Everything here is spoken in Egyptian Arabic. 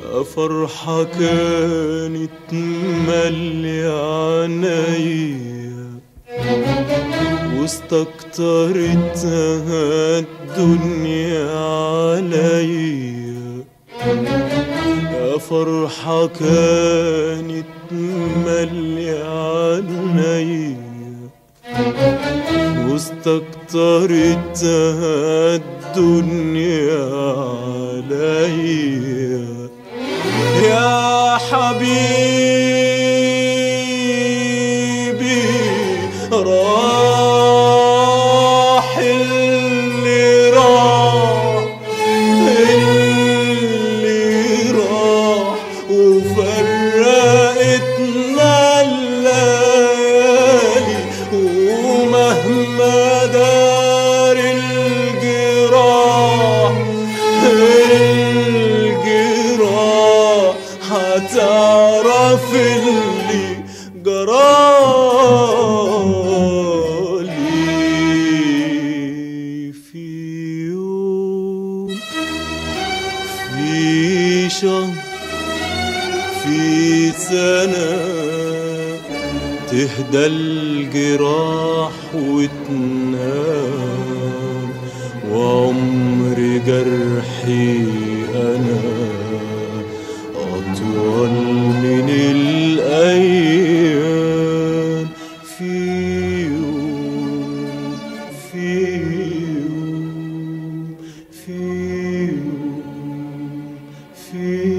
فرحة كانت مالية عينيا واستكترتها الدنيا عليا يا فرحة كانت مالية عينيا واستكترتها الدنيا عليا يا حبيبي راح اللي راح اللي راح وفرقتنا الليالي ومهما دار الجراح الجراح هتعرف اللي جرالي في يوم في شهر في سنة تهدى الجراح وتنام وعمر جرحي أنا أطول من الأيام في يوم في يوم في يوم في